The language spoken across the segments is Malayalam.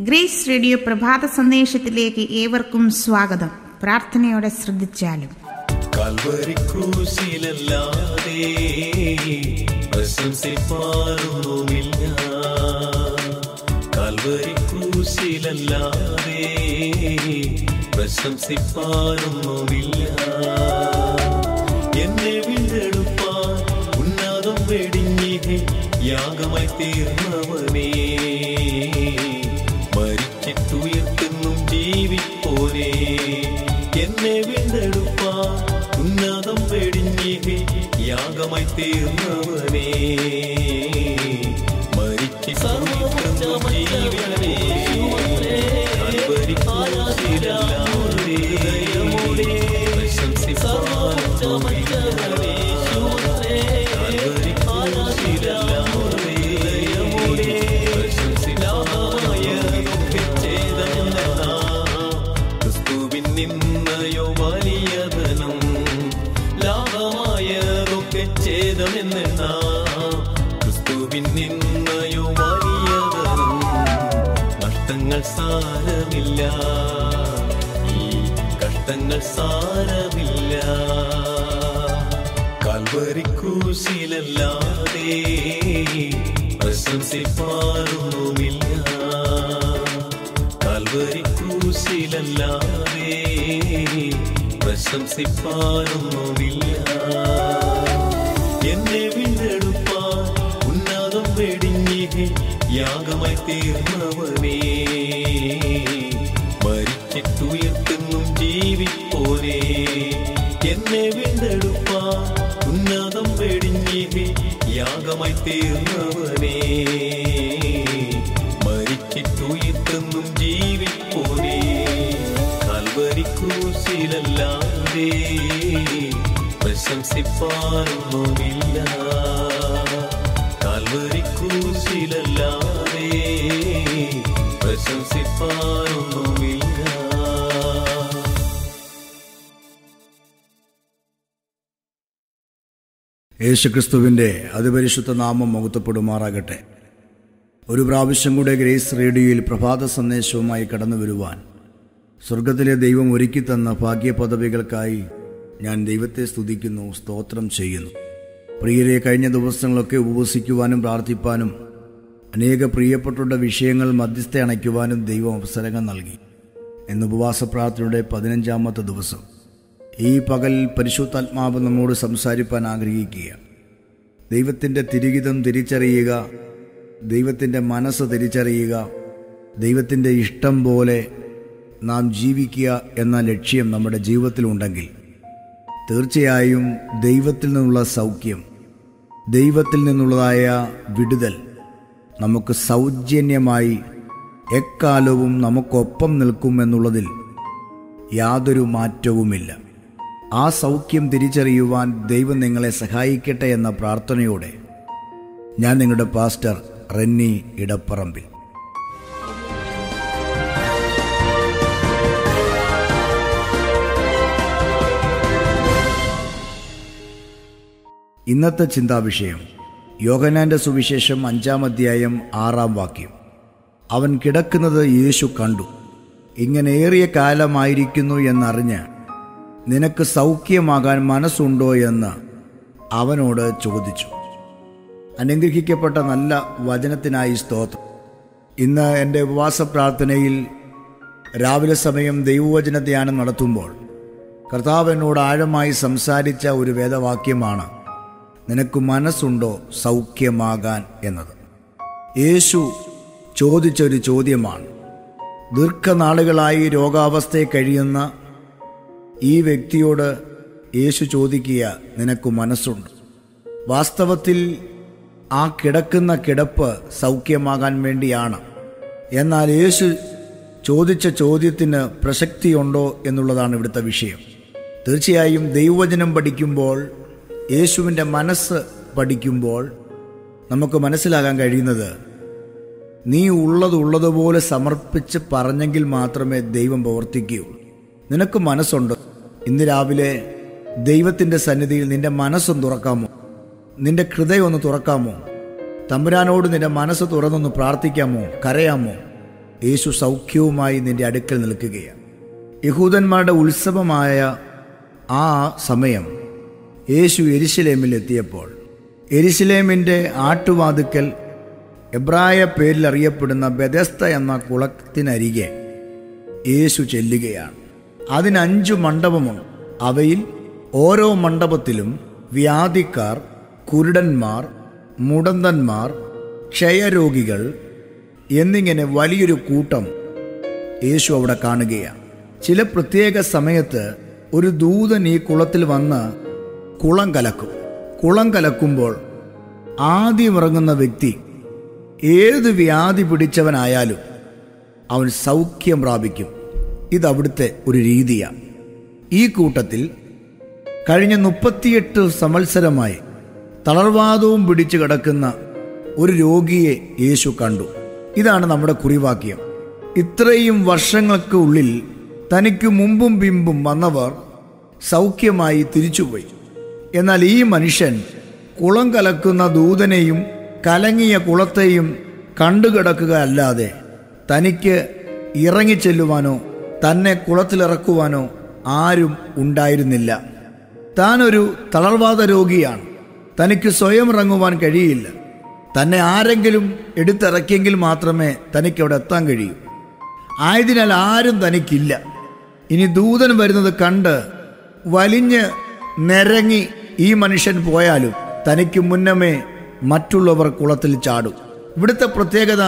ഗ്രേസ് റേഡിയോ പ്രഭാത സന്ദേശത്തിലേക്ക് ഏവർക്കും സ്വാഗതം പ്രാർത്ഥനയോടെ ശ്രദ്ധിച്ചാലും കൽവരി ക്രൂശിലല്ലാതെ പ്രശംസിപ്പാനൊന്നുമില്ല കൽവരി ക്രൂശിലല്ലാതെ പ്രശംസിപ്പാനൊന്നുമില്ല എന്നെ വീണ്ടെടുപ്പാൻ ഉന്നതം വെടിഞ്ഞിഹെ യാഗമായി തീർന്നവനേ മരിച്ചിട്ടുയർത്തുന്നും ജീവിപ്പോനേ എന്നെ വീണ്ടെടുപ്പാൻ ഉന്നതം വെടിഞ്ഞിഹെ യാഗമായി തീർന്നവനേ മരിച്ചിട്ടുയർത്തുന്നും ജീവിക്കണേ കൽവരി ക്രൂശിലല്ലാതെ പ്രശംസിപ്പാനൊന്നുമില്ല. കൽവരി ക്രൂശിലല്ലാതെ പ്രശംസിപ്പാനൊന്നുമില്ല. ചെയ്തതെന്നാ ക്രിസ്തുവിൻ നിന്നയോ വലിയതനും ലാഭമായതൊക്കെ ചെയ്തമെന്നാ ക്രിസ്തുവിൻ നിന്നയോ വലിയതനും നഷ്ടങ്ങൾ സാരമില്ല ഈ കഷ്ടങ്ങൾ സാരമില്ല കൽവരി ക്രൂശിലല്ലാതെ പ്രശംസിപ്പാനൊന്നുമില്ല കൽവരി ക്രൂശിലല്ലാതെ പ്രശംസിപ്പാനൊന്നുമില്ല എന്നെ വീണ്ടെടുപ്പാൻ ഉന്നതം വെടിഞ്ഞിഹെ യാഗമായി തീർന്നവനേ മരിച്ചിട്ടുയർത്തുന്നും ജീവിപ്പോനേ എന്നെ വീണ്ടെടുപ്പാൻ ഉന്നതം വെടിഞ്ഞിഹെ യാഗമായി തീർന്നവനേ മരിച്ചിട്ടുയർത്തുന്നും ജീവിപ്പോനേ കൽവരി ക്രൂശിലല്ലാതെ പ്രശംസിപ്പാനൊന്നുമില്ല കാൽവരി ക്രൂശിലല്ലാതെ പ്രശംസിപ്പാനൊന്നുമില്ല യേശുക്രിസ്തുവിൻ്റെ അതിപരിശുദ്ധ നാമം മുഖത്തപ്പെടുമാറാകട്ടെ ഒരു പ്രാവശ്യം കൂടെ ഗ്രേസ് റേഡിയോയിൽ പ്രഭാത സന്ദേശവുമായി കടന്നു വരുവാൻ സ്വർഗത്തിലെ ദൈവം ഒരുക്കി തന്ന ഭാഗ്യപദവികൾക്കായി ഞാൻ ദൈവത്തെ സ്തുതിക്കുന്നു സ്തോത്രം ചെയ്യുന്നു പ്രിയരെ കഴിഞ്ഞ ദിവസങ്ങളൊക്കെ ഉപവസിക്കുവാനും പ്രാർത്ഥിപ്പാനും അനേക പ്രിയപ്പെട്ടവരുടെ വിഷയങ്ങൾ മധ്യസ്ഥ അണയ്ക്കുവാനും ദൈവം അവസരങ്ങൾ നൽകി ഇന്ന് ഉപവാസ പ്രാർത്ഥനയുടെ പതിനഞ്ചാമത്തെ ദിവസം ഈ പകൽ പരിശുദ്ധാത്മാവ് നമ്മോട് സംസാരിപ്പാൻ ആഗ്രഹിക്കുക ദൈവത്തിൻ്റെ തിരികിതം തിരിച്ചറിയുക ദൈവത്തിൻ്റെ മനസ്സ് തിരിച്ചറിയുക ദൈവത്തിൻ്റെ ഇഷ്ടം പോലെ നാം ജീവിക്കുക എന്ന ലക്ഷ്യം നമ്മുടെ ജീവിതത്തിലുണ്ടെങ്കിൽ തീർച്ചയായും ദൈവത്തിൽ നിന്നുള്ള സൗഖ്യം ദൈവത്തിൽ നിന്നുള്ളതായ വിടുതൽ നമുക്ക് സൗജന്യമായി എക്കാലവും നമുക്കൊപ്പം നിൽക്കുമെന്നുള്ളതിൽ യാതൊരു മാറ്റവുമില്ല ആ സൗഖ്യം തിരിച്ചറിയുവാൻ ദൈവം നിങ്ങളെ സഹായിക്കട്ടെ എന്ന പ്രാർത്ഥനയോടെ ഞാൻ നിങ്ങളുടെ പാസ്റ്റർ റെന്നി ഇടപ്പറമ്പിൽ ഇന്നത്തെ ചിന്താവിഷയം യോഗനാന്റെ സുവിശേഷം അഞ്ചാം അധ്യായം ആറാം വാക്യം അവൻ കിടക്കുന്നത് യേശു കണ്ടു ഇങ്ങനെ ഏറിയ കാലമായിരിക്കുന്നു എന്നറിഞ്ഞ് നിനക്ക് സൗഖ്യമാകാൻ മനസ്സുണ്ടോ എന്ന് അവനോട് ചോദിച്ചു അനുഗ്രഹിക്കപ്പെട്ട നല്ല വചനത്തിനായി സ്തോത്രം ഇന്ന് എൻ്റെ ഉപവാസ പ്രാർത്ഥനയിൽ രാവിലെ സമയം ദൈവവചന ധ്യാനം നടത്തുമ്പോൾ കർത്താവ് എന്നോട് ആഴമായി സംസാരിച്ച ഒരു വേദവാക്യമാണ് നിനക്ക് മനസ്സുണ്ടോ സൗഖ്യമാകാൻ എന്നത് യേശു ചോദിച്ച ഒരു ചോദ്യമാണ് ദീർഘനാളുകളായി രോഗാവസ്ഥയിൽ കഴിയുന്ന ഈ വ്യക്തിയോട് യേശു ചോദിക്കുക നിനക്ക് മനസ്സുണ്ട് വാസ്തവത്തിൽ ആ കിടക്കുന്ന കിടപ്പ് സൗഖ്യമാകാൻ വേണ്ടിയാണ് എന്നാൽ യേശു ചോദിച്ച ചോദ്യത്തിന് പ്രസക്തിയുണ്ടോ എന്നുള്ളതാണ് ഇവിടുത്തെ വിഷയം തീർച്ചയായും ദൈവവചനം പഠിക്കുമ്പോൾ യേശുവിൻ്റെ മനസ്സ് പഠിക്കുമ്പോൾ നമുക്ക് മനസ്സിലാകാൻ കഴിയുന്നത് നീ ഉള്ളത് ഉള്ളതുപോലെ സമർപ്പിച്ച് പറഞ്ഞെങ്കിൽ മാത്രമേ ദൈവം പ്രവർത്തിക്കുകയുള്ളൂ നിനക്ക് മനസ്സുണ്ട് ഇന്ന് രാവിലെ ദൈവത്തിൻ്റെ സന്നിധിയിൽ നിന്റെ മനസ്സൊന്ന് തുറക്കാമോ നിന്റെ ഹൃദയം ഒന്ന് തുറക്കാമോ തമ്പുരാനോട് നിന്റെ മനസ്സ് തുറന്നൊന്ന് പ്രാർത്ഥിക്കാമോ കരയാമോ യേശു സൗഖ്യവുമായി നിന്റെ അടുക്കൽ നിൽക്കുകയാണ് യഹൂദന്മാരുടെ ഉത്സവമായ ആ സമയം യേശു എരിശിലേമിൽ എത്തിയപ്പോൾ എരിശിലേമിൻ്റെ ആട്ടുവാതുക്കൽ എബ്രായ പേരിൽ അറിയപ്പെടുന്ന ബെദസ്ത എന്ന കുളത്തിനരികെ യേശു ചെല്ലുകയാണ് അതിന് അഞ്ചു മണ്ഡപമുണ്ട് അവയിൽ ഓരോ മണ്ഡപത്തിലും വ്യാധിക്കാർ കുരുടന്മാർ മുടന്തന്മാർ ക്ഷയരോഗികൾ എന്നിങ്ങനെ വലിയൊരു കൂട്ടം യേശു അവിടെ കാണുകയാണ് ചില പ്രത്യേക സമയത്ത് ഒരു ദൂതൻ ഈ കുളത്തിൽ വന്ന് കുളം കലക്കും കുളം കലക്കുമ്പോൾ ആദ്യം ഇറങ്ങുന്ന വ്യക്തി ഏത് വ്യാധി പിടിച്ചവനായാലും അവൻ സൗഖ്യം പ്രാപിക്കും ഇത് അവിടുത്തെ ഒരു രീതിയാണ് ഈ കൂട്ടത്തിൽ കഴിഞ്ഞ മുപ്പത്തിയെട്ട് സംവത്സരമായി തളർവാദവും പിടിച്ചു കിടക്കുന്ന ഒരു രോഗിയെ യേശു കണ്ടു ഇതാണ് നമ്മുടെ കുറിവാക്യം ഇത്രയും വർഷങ്ങൾക്ക് ഉള്ളിൽ തനിക്ക് മുമ്പും പിമ്പും വന്നവർ സൗഖ്യമായി തിരിച്ചുപോയി എന്നാൽ ഈ മനുഷ്യൻ കുളം കലക്കുന്ന ദൂതനെയും കലങ്ങിയ കുളത്തെയും കണ്ടുകിടക്കുക അല്ലാതെ തനിക്ക് ഇറങ്ങിച്ചെല്ലുവാനോ തന്നെ കുളത്തിലിറക്കുവാനോ ആരും ഉണ്ടായിരുന്നില്ല താൻ ഒരു തളർവാദ രോഗിയാണ് തനിക്ക് സ്വയം ഇറങ്ങുവാൻ കഴിയില്ല തന്നെ ആരെങ്കിലും എടുത്തിറക്കിയെങ്കിൽ മാത്രമേ തനിക്ക് അവിടെ എത്താൻ കഴിയൂ ആയതിനാൽ ആരും തനിക്കില്ല ഇനി ദൂതൻ വരുന്നത് കണ്ട് വലിഞ്ഞ് നിരങ്ങി ഈ മനുഷ്യൻ പോയാലും തനിക്ക് മുന്നമേ മറ്റുള്ളവർ കുളത്തിൽ ചാടും ഇവിടുത്തെ പ്രത്യേകത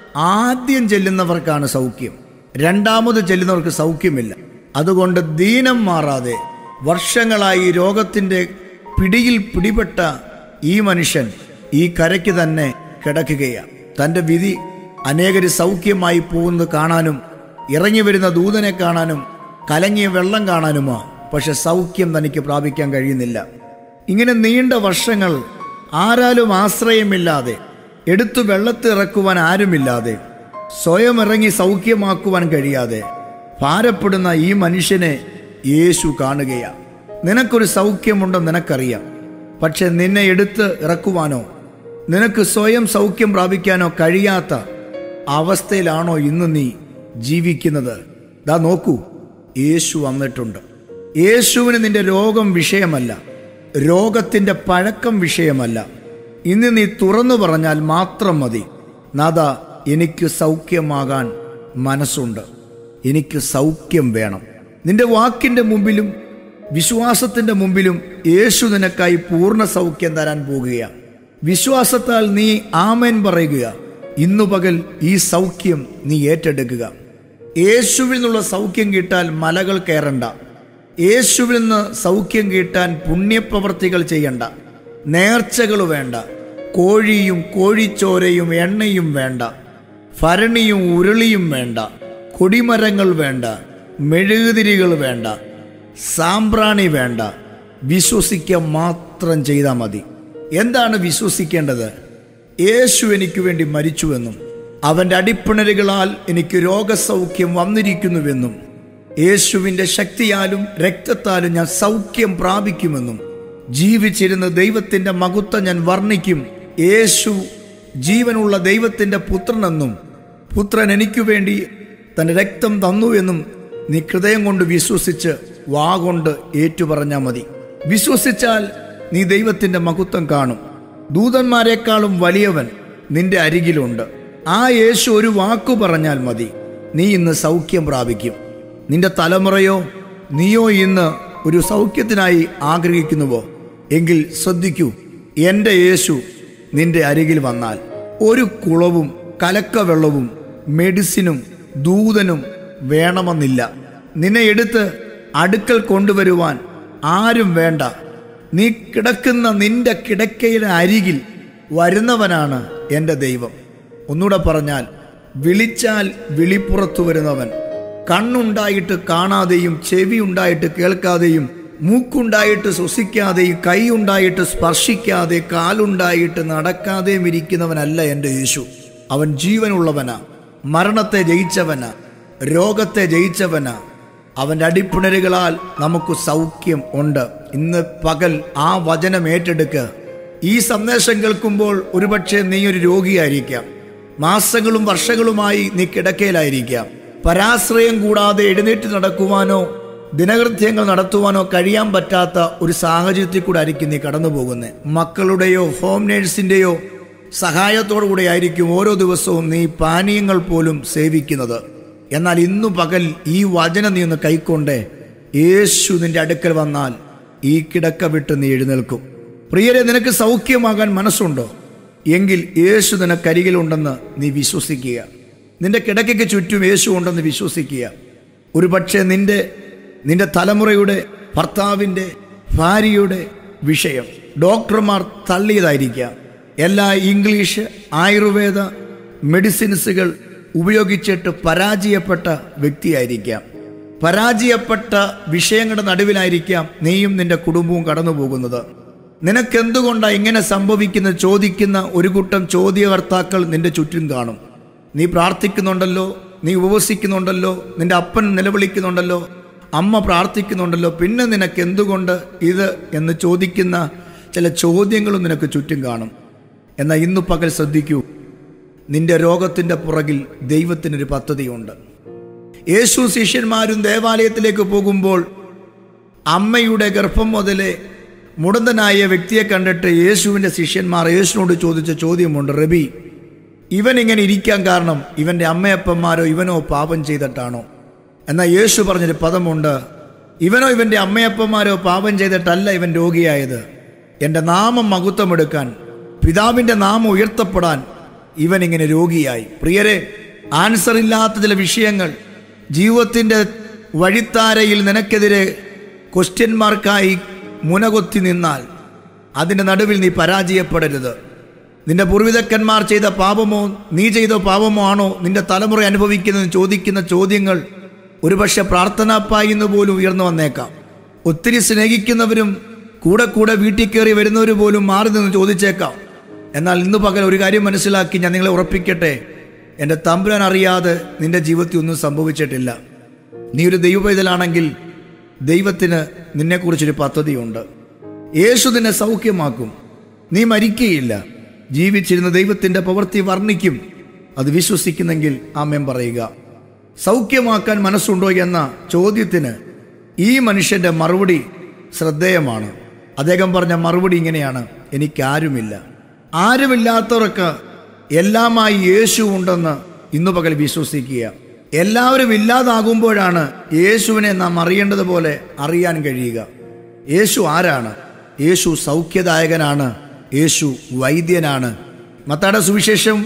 ആദ്യം ചെല്ലുന്നവർക്കാണ് സൗഖ്യം രണ്ടാമത് ചെല്ലുന്നവർക്ക് സൗഖ്യമില്ല അതുകൊണ്ട് ദീനം മാറാതെ വർഷങ്ങളായി രോഗത്തിന്റെ പിടിയിൽ പിടിപെട്ട ഈ മനുഷ്യൻ ഈ കരയ്ക്ക് തന്നെ കിടക്കുകയാണ് തന്റെ വിധി അനേകര് സൗഖ്യമായി പോകുന്നത് കാണാനും ഇറങ്ങി വരുന്ന ദൂതനെ കാണാനും കലങ്ങിയ വെള്ളം കാണാനുമാ പക്ഷെ സൗഖ്യം തനിക്ക് പ്രാപിക്കാൻ കഴിയുന്നില്ല ഇങ്ങനെ നീണ്ട വർഷങ്ങൾ ആരാലും ആശ്രയമില്ലാതെ എടുത്തു വെള്ളത്തിൽ ഇറക്കുവാൻ ആരുമില്ലാതെ സ്വയം ഇറങ്ങി സൗഖ്യമാക്കുവാൻ കഴിയാതെ ഭാരപ്പെടുന്ന ഈ മനുഷ്യനെ യേശു കാണുകയാണ് നിനക്കൊരു സൗഖ്യമുണ്ടെന്ന് നിനക്കറിയാം പക്ഷെ നിന്നെ എടുത്ത് ഇറക്കുവാനോ നിനക്ക് സ്വയം സൗഖ്യം പ്രാപിക്കാനോ കഴിയാത്ത അവസ്ഥയിലാണോ ഇന്ന് നീ ജീവിക്കുന്നത് ദാ നോക്കൂ യേശു വന്നിട്ടുണ്ട് യേശുവിന് നിന്റെ രോഗം വിഷയമല്ല രോഗത്തിന്റെ പഴക്കം വിഷയമല്ല ഇന്ന് നീ തുറന്നു പറഞ്ഞാൽ മാത്രം മതി നാഥ എനിക്ക് സൗഖ്യമാകാൻ മനസ്സുണ്ട് എനിക്ക് സൗഖ്യം വേണം നിന്റെ വാക്കിന്റെ മുമ്പിലും വിശ്വാസത്തിന്റെ മുമ്പിലും യേശു നിനക്കായി പൂർണ്ണ സൗഖ്യം തരാൻ പോകുകയാണ് വിശ്വാസത്താൽ നീ ആമേൻ പറയുക ഇന്നു പകൽ ഈ സൗഖ്യം നീ ഏറ്റെടുക്കുക യേശുവിൽ നിന്നുള്ള സൗഖ്യം കിട്ടാൻ മലകൾ കയറണ്ട യേശുവിൽ നിന്ന് സൗഖ്യം കിട്ടാൻ പുണ്യപ്രവർത്തികൾ ചെയ്യണ്ട നേർച്ചകൾ വേണ്ട കോഴിയും കോഴിച്ചോരയും എണ്ണയും വേണ്ട ഭരണിയും ഉരുളിയും വേണ്ട കൊടിമരങ്ങൾ വേണ്ട മെഴുകുതിരികൾ വേണ്ട സാമ്പ്രാണി വേണ്ട വിശ്വസിക്കുക മാത്രം ചെയ്താൽ മതി എന്താണ് വിശ്വസിക്കേണ്ടത് യേശു എനിക്ക് വേണ്ടി മരിച്ചുവെന്നും അവന്റെ അടിപ്പിണരുകളാൽ എനിക്ക് രോഗസൗഖ്യം വന്നിരിക്കുന്നുവെന്നും യേശുവിന്റെ ശക്തിയാലും രക്തത്താലും ഞാൻ സൗഖ്യം പ്രാപിക്കുമെന്നും ജീവിച്ചിരുന്ന ദൈവത്തിന്റെ മഹത്വം ഞാൻ വർണ്ണിക്കും യേശു ജീവനുള്ള ദൈവത്തിന്റെ പുത്രനെന്നും പുത്രൻ എനിക്കു വേണ്ടി തന്റെ രക്തം തന്നു എന്നും നീ ഹൃദയം കൊണ്ട് വിശ്വസിച്ച് വാ കൊണ്ട് ഏറ്റുപറഞ്ഞാൽ മതി വിശ്വസിച്ചാൽ നീ ദൈവത്തിന്റെ മഹത്വം കാണും ദൂതന്മാരെക്കാളും വലിയവൻ നിന്റെ അരികിലുണ്ട് ആ യേശു ഒരു വാക്കു പറഞ്ഞാൽ മതി നീ ഇന്ന് സൗഖ്യം പ്രാപിക്കും നിന്റെ തലമുറയോ നീയോ ഇന്ന് ഒരു സൗഖ്യത്തിനായി ആഗ്രഹിക്കുന്നുവോ എങ്കിൽ ശ്രദ്ധിക്കൂ എൻ്റെ യേശു നിന്റെ അരികിൽ വന്നാൽ ഒരു കുളവും കലക്കവെള്ളവും മെഡിസിനും ദൂതനും വേണമെന്നില്ല നിന്നെ എടുത്ത് അടുക്കൽ കൊണ്ടുവരുവാൻ ആരും വേണ്ട നീ കിടക്കുന്ന നിന്റെ കിടക്കയുടെ അരികിൽ വരുന്നവനാണ് എൻ്റെ ദൈവം ഒന്നുകൂടെ പറഞ്ഞാൽ വിളിച്ചാൽ വിളിപ്പുറത്തു വരുന്നവൻ കണ്ണുണ്ടായിട്ട് കാണാതെയും ചെവി ഉണ്ടായിട്ട് കേൾക്കാതെയും മൂക്കുണ്ടായിട്ട് ശ്വസിക്കാതെയും കൈ ഉണ്ടായിട്ട് സ്പർശിക്കാതെ കാലുണ്ടായിട്ട് നടക്കാതെയും ഇരിക്കുന്നവനല്ല എൻ്റെ യേശു അവൻ ജീവനുള്ളവനാ മരണത്തെ ജയിച്ചവനാ രോഗത്തെ ജയിച്ചവനാ അവന്റെ അടിപ്പിണരുകളാൽ നമുക്ക് സൗഖ്യം ഉണ്ട് ഇന്ന് പകൽ ആ വചനം ഏറ്റെടുക്ക് ഈ സന്ദേശം കേൾക്കുമ്പോൾ ഒരുപക്ഷെ നീ ഒരു രോഗിയായിരിക്കാം മാസങ്ങളും വർഷങ്ങളുമായി നീ കിടക്കയിലായിരിക്കാം പരാശ്രയം കൂടാതെ എഴുന്നേറ്റ് നടക്കുവാനോ ദിനകൃത്യങ്ങൾ നടത്തുവാനോ കഴിയാൻ പറ്റാത്ത ഒരു സാഹചര്യത്തിൽ കൂടെ ആയിരിക്കും നീ കടന്നു പോകുന്നത് മക്കളുടെയോ ഹോം നേഴ്സിൻ്റെയോ സഹായത്തോടു കൂടെ ആയിരിക്കും ഓരോ ദിവസവും നീ പാനീയങ്ങൾ പോലും സേവിക്കുന്നത് എന്നാൽ ഇന്നു പകൽ ഈ വചനം നീ ഒന്ന് കൈക്കൊണ്ടേ യേശു നിന്റെ അടുക്കൽ വന്നാൽ ഈ കിടക്ക വിട്ട് നീ എഴുന്നേൽക്കും പ്രിയരെ നിനക്ക് സൗഖ്യമാകാൻ മനസ്സുണ്ടോ എങ്കിൽ യേശു നിനക്കരികിലുണ്ടെന്ന് നീ വിശ്വസിക്കുക നിന്റെ കിടക്കയ്ക്ക് ചുറ്റും യേശു ഉണ്ടെന്ന് വിശ്വസിക്കുക ഒരു പക്ഷേ നിന്റെ നിന്റെ തലമുറയുടെ ഭർത്താവിൻ്റെ ഭാര്യയുടെ വിഷയം ഡോക്ടർമാർ തള്ളിയതായിരിക്കാം എല്ലാ ഇംഗ്ലീഷ് ആയുർവേദ മെഡിസിൻസുകൾ ഉപയോഗിച്ചിട്ട് പരാജയപ്പെട്ട വ്യക്തിയായിരിക്കാം പരാജയപ്പെട്ട വിഷയങ്ങളുടെ നടുവിലായിരിക്കാം നീയും നിന്റെ കുടുംബവും കടന്നു പോകുന്നത് നിനക്കെന്തുകൊണ്ടാണ് ഇങ്ങനെ സംഭവിക്കുന്നത് ചോദിക്കുന്ന ഒരു കൂട്ടം ചോദ്യകർത്താക്കൾ നിന്റെ ചുറ്റും കാണും നീ പ്രാർത്ഥിക്കുന്നുണ്ടല്ലോ നീ ഉപവസിക്കുന്നുണ്ടല്ലോ നിന്റെ അപ്പൻ നിലവിളിക്കുന്നുണ്ടല്ലോ അമ്മ പ്രാർത്ഥിക്കുന്നുണ്ടല്ലോ പിന്നെ നിനക്ക് എന്തുകൊണ്ട് ഇത് എന്ന് ചോദിക്കുന്ന ചില ചോദ്യങ്ങളും നിനക്ക് ചുറ്റും കാണും എന്നാൽ ഇന്നു പകൽ ശ്രദ്ധിക്കൂ നിന്റെ രോഗത്തിൻ്റെ പുറകിൽ ദൈവത്തിനൊരു പദ്ധതിയുണ്ട് യേശു ശിഷ്യന്മാരും ദേവാലയത്തിലേക്ക് പോകുമ്പോൾ അമ്മയുടെ ഗർഭം മുതലേ മുടന്തനായ വ്യക്തിയെ കണ്ടിട്ട് യേശുവിൻ്റെ ശിഷ്യന്മാർ യേശുവിനോട് ചോദിച്ച ചോദ്യമുണ്ട് റബി ഇവൻ ഇങ്ങനെ ഇരിക്കാൻ കാരണം ഇവൻ്റെ അമ്മയപ്പന്മാരോ ഇവനോ പാപം ചെയ്തിട്ടാണോ എന്നാൽ യേശു പറഞ്ഞൊരു പദമുണ്ട് ഇവനോ ഇവൻ്റെ അമ്മയപ്പന്മാരോ പാപം ചെയ്തിട്ടല്ല ഇവൻ രോഗിയായത് എൻ്റെ നാമം മഹത്വമെടുക്കാൻ പിതാവിൻ്റെ നാമം ഉയർത്തപ്പെടാൻ ഇവൻ ഇങ്ങനെ രോഗിയായി പ്രിയരെ ആൻസർ ഇല്ലാത്ത ചില വിഷയങ്ങൾ ജീവിതത്തിൻ്റെ വഴിത്താരയിൽ നിനക്കെതിരെ ക്വസ്റ്റ്യൻ മാർക്കായി മുനകൊത്തി നിന്നാൽ അതിൻ്റെ നടുവിൽ നീ പരാജയപ്പെടരുത് നിന്റെ പൂർവിതക്കന്മാർ ചെയ്ത പാപമോ നീ ചെയ്ത പാപമോ ആണോ നിന്റെ തലമുറ അനുഭവിക്കുന്നതെന്ന് ചോദിക്കുന്ന ചോദ്യങ്ങൾ ഒരുപക്ഷെ പ്രാർത്ഥനാപ്പായിന്ന് പോലും ഉയർന്നു വന്നേക്കാം ഒത്തിരി സ്നേഹിക്കുന്നവരും കൂടെ കൂടെ വീട്ടിൽ കയറി വരുന്നവർ പോലും മാറി നിന്ന് ചോദിച്ചേക്കാം എന്നാൽ ഇന്ന് പകൽ ഒരു കാര്യം മനസ്സിലാക്കി ഞാൻ നിങ്ങളെ ഉറപ്പിക്കട്ടെ എൻ്റെ തമ്പുരാൻ അറിയാതെ നിന്റെ ജീവിതത്തിൽ ഒന്നും സംഭവിച്ചിട്ടില്ല നീ ഒരു ദൈവപൈതലാണെങ്കിൽ ദൈവത്തിന് നിന്നെക്കുറിച്ചൊരു പദ്ധതിയുണ്ട് യേശു നിന്നെ സൗഖ്യമാക്കും നീ മരിക്കുകയില്ല ജീവിച്ചിരുന്ന ദൈവത്തിൻ്റെ പ്രവൃത്തി വർണ്ണിക്കും അത് വിശ്വസിക്കുന്നെങ്കിൽ ആമേൻ പറയുക സൗഖ്യമാക്കാൻ മനസ്സുണ്ടോ എന്ന ചോദ്യത്തിന് ഈ മനുഷ്യന്റെ മറുപടി ശ്രദ്ധേയമാണ് അദ്ദേഹം പറഞ്ഞ മറുപടി ഇങ്ങനെയാണ് എനിക്കാരുമില്ല ആരുമില്ലാത്തവർക്ക് എല്ലാമായി യേശു ഉണ്ടെന്ന് ഇന്നു പകൽ വിശ്വസിക്കുക എല്ലാവരും ഇല്ലാതാകുമ്പോഴാണ് യേശുവിനെ നാം അറിയേണ്ടതുപോലെ അറിയാൻ കഴിയുക യേശു ആരാണ് യേശു സൗഖ്യദായകനാണ് യേശു വൈദ്യനാണ് മത്താടെ സുവിശേഷം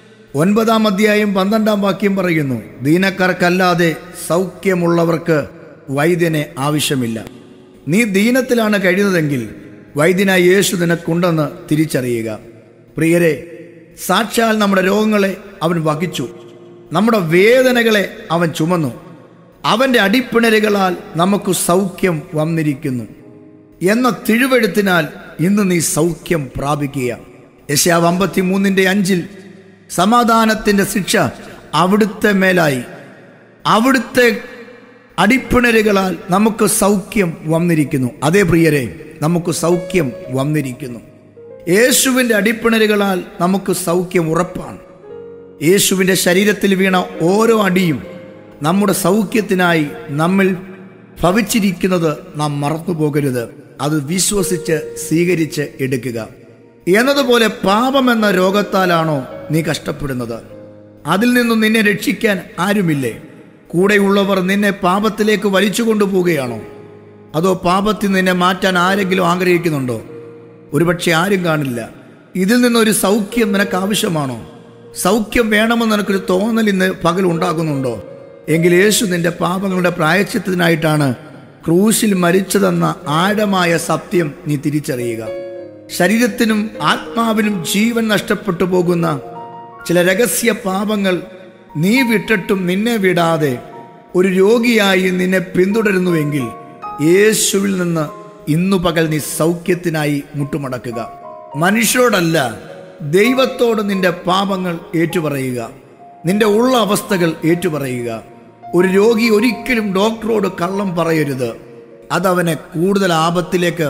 ഒൻപതാം അധ്യായം പന്ത്രണ്ടാം വാക്യം പറയുന്നു ദീനക്കാർക്കല്ലാതെ സൗഖ്യമുള്ളവർക്ക് വൈദ്യനെ ആവശ്യമില്ല നീ ദീനത്തിലാണ് കഴിയുന്നതെങ്കിൽ വൈദ്യനായ യേശു നിനക്കുണ്ടെന്ന് തിരിച്ചറിയുക പ്രിയരെ സാക്ഷാൽ നമ്മുടെ രോഗങ്ങളെ അവൻ വഹിച്ചു നമ്മുടെ വേദനകളെ അവൻ ചുമന്നു അവൻ്റെ അടിപ്പിണരുകളാൽ നമുക്ക് സൗഖ്യം വന്നിരിക്കുന്നു എന്ന തിഴുവെഴുത്തിനാൽ ഇന്ന് നീ സൗഖ്യം പ്രാപിക്കുക യശാവ് അമ്പത്തി മൂന്നിൻ്റെ അഞ്ചിൽ സമാധാനത്തിൻ്റെ ശിക്ഷ അവിടുത്തെ മേലായി അവിടുത്തെ അടിപ്പിണരുകളാൽ നമുക്ക് സൗഖ്യം വന്നിരിക്കുന്നു അതേ പ്രിയരെ നമുക്ക് സൗഖ്യം വന്നിരിക്കുന്നു യേശുവിൻ്റെ അടിപ്പിണരുകളാൽ നമുക്ക് സൗഖ്യം ഉറപ്പാണ് യേശുവിൻ്റെ ശരീരത്തിൽ വീണ ഓരോ അടിയും നമ്മുടെ സൗഖ്യത്തിനായി നമ്മിൽ ഭവിച്ചിരിക്കുന്നത് നാം മറന്നു പോകരുത് അത് വിശ്വസിച്ച് സ്വീകരിച്ച് എടുക്കുക എന്നതുപോലെ പാപമെന്ന രോഗത്താലാണോ നീ കഷ്ടപ്പെടുന്നത് അതിൽ നിന്നും നിന്നെ രക്ഷിക്കാൻ ആരുമില്ലേ കൂടെയുള്ളവർ നിന്നെ പാപത്തിലേക്ക് വലിച്ചു കൊണ്ടുപോവുകയാണോ അതോ പാപത്തിൽ നിന്നെ മാറ്റാൻ ആരെങ്കിലും ആഗ്രഹിക്കുന്നുണ്ടോ ഒരുപക്ഷെ ആരും കാണില്ല ഇതിൽ നിന്നൊരു സൗഖ്യം നിനക്ക് ആവശ്യമാണോ സൗഖ്യം വേണമെന്ന് നിനക്കൊരു തോന്നൽ ഇന്ന് പകൽ ഉണ്ടാകുന്നുണ്ടോ എങ്കിൽ യേശു നിന്റെ പാപങ്ങളുടെ പ്രായച്ചിത്തത്തിനായിട്ടാണ് ക്രൂശിൽ മരിച്ചതെന്ന ആഴമായ സത്യം നീ തിരിച്ചറിയുക ശരീരത്തിനും ആത്മാവിനും ജീവൻ നഷ്ടപ്പെട്ടു പോകുന്ന ചില രഹസ്യ പാപങ്ങൾ നീ വിട്ടിട്ടും നിന്നെ വിടാതെ ഒരു രോഗിയായി നിന്നെ പിന്തുടരുന്നുവെങ്കിൽ യേശുവിൽ നിന്ന് ഇന്നു പകൽ നീ സൗഖ്യത്തിനായി മുട്ടുമടക്കുക മനുഷ്യരോടല്ല ദൈവത്തോട് നിന്റെ പാപങ്ങൾ ഏറ്റുപറയുക നിന്റെ ഉള്ള അവസ്ഥകൾ ഏറ്റുപറയുക ഒരു രോഗി ഒരിക്കലും ഡോക്ടറോട് കള്ളം പറയരുത് അതവനെ കൂടുതൽ ആപത്തിലേക്ക്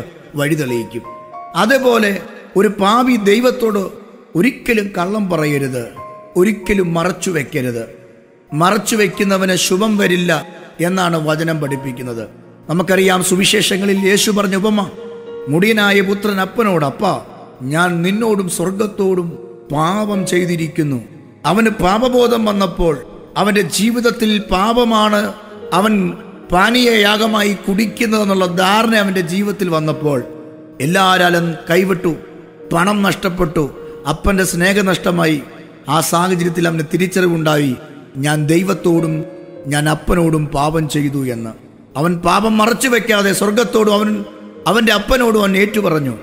വഴിതെളിയിക്കും അതേപോലെ ഒരു പാപി ദൈവത്തോട് ഒരിക്കലും കള്ളം പറയരുത് ഒരിക്കലും മറച്ചു വെക്കരുത് മറച്ചു വെക്കുന്നവന് ശുഭം വരില്ല എന്നാണ് വചനം പഠിപ്പിക്കുന്നത് നമുക്കറിയാം സുവിശേഷങ്ങളിൽ യേശു പറഞ്ഞ ഉപമ മുടിയനായ പുത്രൻ അപ്പനോട് അപ്പ ഞാൻ നിന്നോടും സ്വർഗത്തോടും പാപം ചെയ്തിരിക്കുന്നു അവന് പാപബോധം വന്നപ്പോൾ അവന്റെ ജീവിതത്തിൽ പാപമാണ് അവൻ പാനീയയാഗമായി കുടിക്കുന്നതെന്നുള്ള ധാരണ അവന്റെ ജീവിതത്തിൽ വന്നപ്പോൾ എല്ലാരാലും കൈവിട്ടു പണം നഷ്ടപ്പെട്ടു അപ്പന്റെ സ്നേഹം നഷ്ടമായി ആ സാഹചര്യത്തിൽ അവന് തിരിച്ചറിവുണ്ടായി ഞാൻ ദൈവത്തോടും ഞാൻ അപ്പനോടും പാപം ചെയ്തു എന്ന് അവൻ പാപം മറച്ചു വെക്കാതെ സ്വർഗത്തോടും അവൻ അവന്റെ അപ്പനോടും അവൻ ഏറ്റുപറഞ്ഞു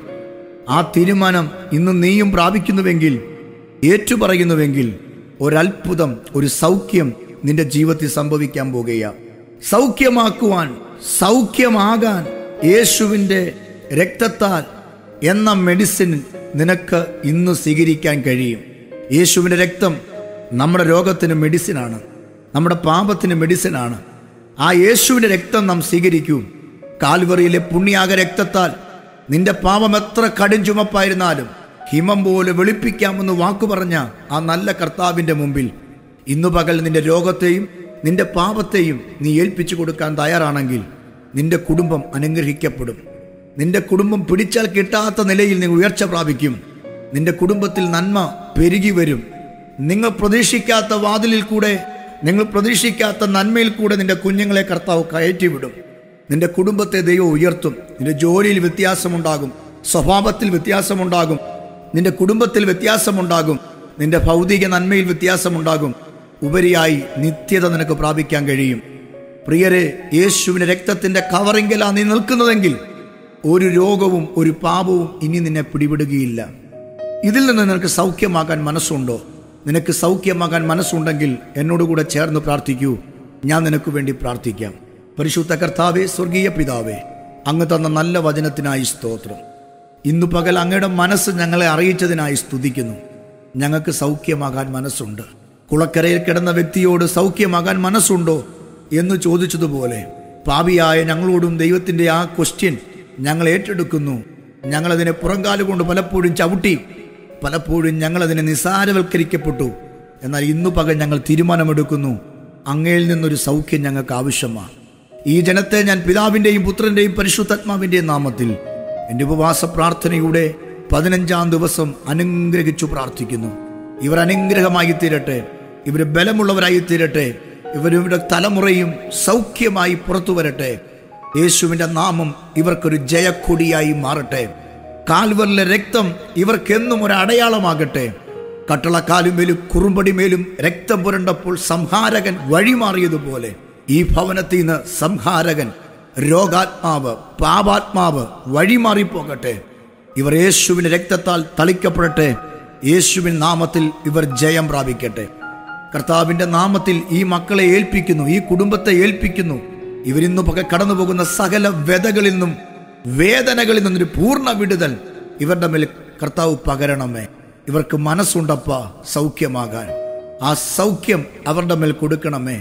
ആ തീരുമാനം ഇന്ന് നീയും പ്രാപിക്കുന്നുവെങ്കിൽ ഏറ്റുപറയുന്നുവെങ്കിൽ ഒരത്ഭുതം ഒരു സൗഖ്യം നിന്റെ ജീവിതത്തിൽ സംഭവിക്കാൻ പോകുക സൗഖ്യമാക്കുവാൻ സൗഖ്യമാകാൻ യേശുവിൻ്റെ രക്തത്താൽ എന്ന മെഡിസിൻ നിനക്ക് ഇന്ന് സ്വീകരിക്കാൻ കഴിയും യേശുവിൻ്റെ രക്തം നമ്മുടെ രോഗത്തിന് മെഡിസിനാണ് നമ്മുടെ പാപത്തിന് മെഡിസിനാണ് ആ യേശുവിൻ്റെ രക്തം നാം സ്വീകരിക്കൂ കാൽവറിയിലെ പുണ്യാക രക്തത്താൽ നിന്റെ പാപം എത്ര കടും ചുമപ്പായിരുന്നാലും ഹിമം പോലെ വെളുപ്പിക്കാമെന്ന് വാക്കു പറഞ്ഞ ആ നല്ല കർത്താവിന്റെ മുമ്പിൽ ഇന്നു പകൽ നിന്റെ രോഗത്തെയും നിന്റെ പാപത്തെയും നീ ഏൽപ്പിച്ചു കൊടുക്കാൻ തയ്യാറാണെങ്കിൽ നിന്റെ കുടുംബം അനുഗ്രഹിക്കപ്പെടും നിന്റെ കുടുംബം പിടിച്ചാൽ കിട്ടാത്ത നിലയിൽ നീ ഉയർച്ച പ്രാപിക്കും നിന്റെ കുടുംബത്തിൽ നന്മ പെരുകി വരും നിങ്ങൾ പ്രതീക്ഷിക്കാത്ത വാതിലിൽ കൂടെ നിങ്ങൾ പ്രതീക്ഷിക്കാത്ത നന്മയിൽ കൂടെ നിന്റെ കുഞ്ഞുങ്ങളെ കർത്താവ് കയറ്റിവിടും നിന്റെ കുടുംബത്തെ ദൈവം ഉയർത്തും നിന്റെ ജോലിയിൽ വ്യത്യാസമുണ്ടാകും സ്വഭാവത്തിൽ വ്യത്യാസമുണ്ടാകും നിന്റെ കുടുംബത്തിൽ വ്യത്യാസമുണ്ടാകും നിന്റെ ഭൗതിക നന്മയിൽ വ്യത്യാസമുണ്ടാകും ഉപരിയായി നിത്യത നിനക്ക് പ്രാപിക്കാൻ കഴിയും പ്രിയരെ യേശുവിന്റെ രക്തത്തിന്റെ കവറിങ്കലാ നീ നിൽക്കുന്നതെങ്കിൽ ഒരു രോഗവും ഒരു പാപവും ഇനി നിന്നെ പിടിപെടുകയില്ല ഇതിൽ നിന്ന് നിനക്ക് സൗഖ്യമാകാൻ മനസ്സുണ്ടോ നിനക്ക് സൗഖ്യമാകാൻ മനസ്സുണ്ടെങ്കിൽ എന്നോടുകൂടെ ചേർന്ന് പ്രാർത്ഥിക്കൂ ഞാൻ നിനക്ക് വേണ്ടി പ്രാർത്ഥിക്കാം പരിശുദ്ധ കർത്താവേ സ്വർഗീയ പിതാവേ അങ്ങ് തന്ന നല്ല വചനത്തിനായി സ്തോത്രം ഇന്നു പകൽ അങ്ങയുടെ മനസ്സ് ഞങ്ങളെ അറിയിച്ചതിനായി സ്തുതിക്കുന്നു ഞങ്ങൾക്ക് സൗഖ്യമാകാൻ മനസ്സുണ്ട് കുളക്കരയിൽ കിടന്ന വ്യക്തിയോട് സൗഖ്യമാകാൻ മനസ്സുണ്ടോ എന്ന് ചോദിച്ചതുപോലെ പാപിയായ ഞങ്ങളോടും ദൈവത്തിന്റെ ആ ക്വസ്റ്റ്യൻ ഞങ്ങൾ ഏറ്റെടുക്കുന്നു ഞങ്ങളതിനെ പുറംകാലുകൊണ്ട് പലപ്പോഴും ചവിട്ടി പലപ്പോഴും ഞങ്ങളതിനെ നിസാരവൽക്കരിക്കപ്പെട്ടു എന്നാൽ ഇന്നു പകൽ ഞങ്ങൾ തീരുമാനമെടുക്കുന്നു അങ്ങയിൽ നിന്നൊരു സൗഖ്യം ഞങ്ങൾക്ക് ആവശ്യമാണ് ഈ ജനത്തെ ഞാൻ പിതാവിന്റെയും പുത്രന്റെയും പരിശുദ്ധാത്മാവിന്റെയും നാമത്തിൽ എൻ്റെ ഉപവാസ പ്രാർത്ഥനയുടെ പതിനഞ്ചാം ദിവസം അനുഗ്രഹിച്ചു പ്രാർത്ഥിക്കുന്നു ഇവർ അനുഗ്രഹമായി തീരട്ടെ ഇവർ ബലമുള്ളവരായി തീരട്ടെ ഇവരുടെ തലമുറയും സൗഖ്യമായി പുറത്തു വരട്ടെ യേശുവിന്റെ നാമം ഇവർക്കൊരു ജയക്കൊടിയായി മാറട്ടെ കാൽവറിലെ രക്തം ഇവർക്കെന്നും ഒരു അടയാളമാകട്ടെ കട്ടളക്കാലുമേലും കുറുമ്പടിമേലും രക്തം പുരണ്ടപ്പോൾ സംഹാരകൻ വഴിമാറിയതുപോലെ ഈ ഭവനത്തിൽ നിന്ന് സംഹാരകൻ രോഗാത്മാവ് പാപാത്മാവ് വഴിമാറിപ്പോകട്ടെ ഇവർ യേശുവിന്റെ രക്തത്താൽ തളിക്കപ്പെടട്ടെ യേശുവിൻ നാമത്തിൽ ഇവർ ജയം പ്രാപിക്കട്ടെ കർത്താവിന്റെ നാമത്തിൽ ഈ മക്കളെ ഏൽപ്പിക്കുന്നു ഈ കുടുംബത്തെ ഏൽപ്പിക്കുന്നു ഇവരിന്നു പക കടന്നു പോകുന്ന സകല വ്യതകളിൽ നിന്നും വേദനകളിൽ നിന്നൊരു പൂർണ്ണ വിടുതൽ ഇവരുടെ മേൽ കർത്താവ് പകരണമേ ഇവർക്ക് മനസ്സുണ്ടപ്പ സൗഖ്യമാകാൻ ആ സൗഖ്യം അവരുടെ മേൽ കൊടുക്കണമേ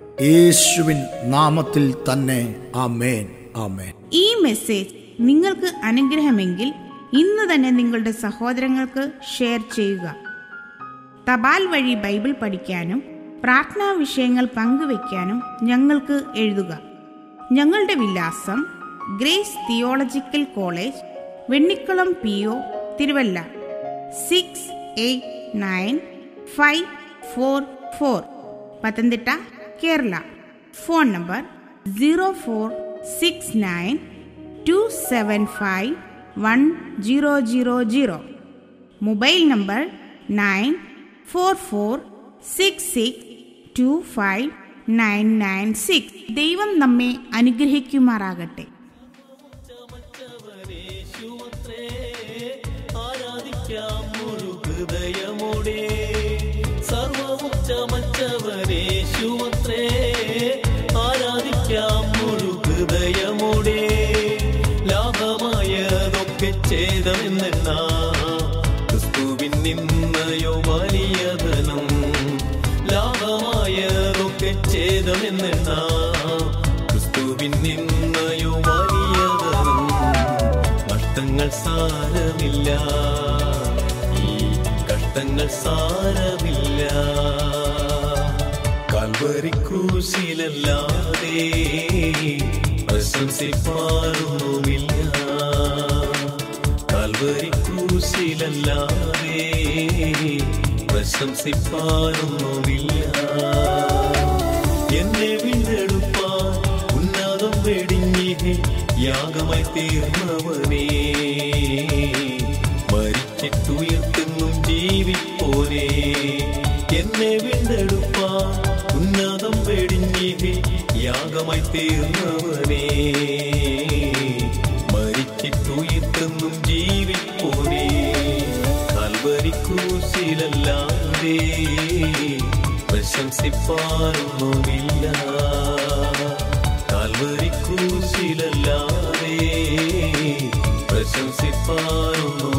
യേശുവിൻ നാമത്തിൽ തന്നെ ആമേൻ ആമേൻ ഈ മെസ്സേജ് നിങ്ങൾക്ക് അനുഗ്രഹമെങ്കിൽ ഇന്ന് തന്നെ നിങ്ങളുടെ സഹോദരങ്ങൾക്ക് ഷെയർ ചെയ്യുക തപാൽ വഴി ബൈബിൾ പഠിക്കാനും പ്രാർത്ഥനാ വിഷയങ്ങൾ പങ്കുവയ്ക്കാനും ഞങ്ങൾക്ക് എഴുതുക ഞങ്ങളുടെ വിലാസം Grace Theological College Vennikulam P O Thiruvalla six eight nine five four four Pathanamthitta Kerala phone number zero four six nine two seven five one zero zero zero mobile number nine four four six six two five nine nine six ദൈവം നമ്മെ അനുഗ്രഹിക്കുമാറാകട്ടെ ചമച്ചവനേശുവത്രേ, ആരാധിക്കാം മുഴു ഹൃദയമോടെ സർവവും ചമച്ചവനേശുവത്രേ ആരാധിക്കാം മുഴു ഹൃദയമോടെ ലാഭമായതൊക്കെ ഛേദമെന്നാ ക്രിസ്തുവിൻ നിന്നയോ വലിയ ധനം ലാഭമായതൊക്കെ ഛേദമെന്നാ ക്രിസ്തുവിൻ നിന്നയോ വലിയ ധനം നഷ്ടങ്ങൾ സാരമില്ല ഈ കഷ്ടങ്ങൾ പാപങ്ങൾ സാരമില്ല കൽവരി ക്രൂശിലല്ലാതെ പ്രശംസിപ്പാരൊന്നുമില്ല കൽവരി ക്രൂശിലല്ലാതെ പ്രശംസിപ്പാരൊന്നുമില്ല എന്നെ വീണ്ടെടുപ്പാൻ ഉന്നതം വെടിഞ്ഞിഹെ യാഗമായി തീർന്നവനേ മരിച്ചിട്ടുയർത്തുന്നും ജീവിപ്പോനേ എന്നെ വീണ്ടെടുപ്പാൻ ഉന്നതം വെടിഞ്ഞിഹെ യാഗമായി തീർന്നവനേ മരിച്ചിട്ടുയർത്തുന്നും ജീവിപ്പോനേ കൽവരി ക്രൂശിലല്ലാതെ പ്രശംസിപ്പാരൊന്നുമില്ല കാൽവരി ക്രൂശിലല്ലാതെ പ്രശംസിപ്പാരൊന്നുമില്ല